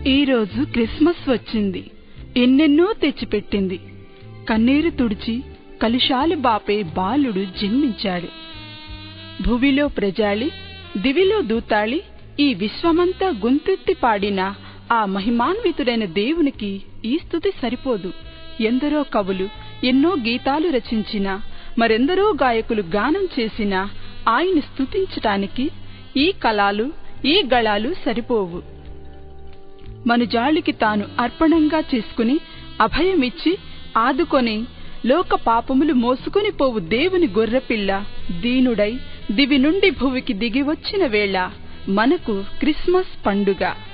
ఈరోజు క్రిస్మస్ వచ్చింది ఎన్నెన్నో తెచ్చిపెట్టింది కన్నీరు తుడిచి కలుషాలు బాపే బాలుడు జన్మించాడు భువిలో ప్రజాళి దివిలో దూతాళి ఈ విశ్వమంతా గొంతెత్తి పాడిన ఆ మహిమాన్వితుడైన దేవునికి ఈ స్థుతి సరిపోదు ఎందరో కవులు ఎన్నో గీతాలు రచించిన మరెందరో గాయకులు గానం చేసిన ఆయన స్తుతించటానికి ఈ కళాలు ఈ గళాలు సరిపోవు మనుజాళికి తాను అర్పణంగా చేసుకుని అభయమిచ్చి ఆదుకొని లోక పాపములు మోసుకుని పోవు దేవుని గొర్రెపిల్ల దీనుడై దివి నుండి భువికి దిగి వచ్చిన వేళ మనకు క్రిస్మస్ పండుగ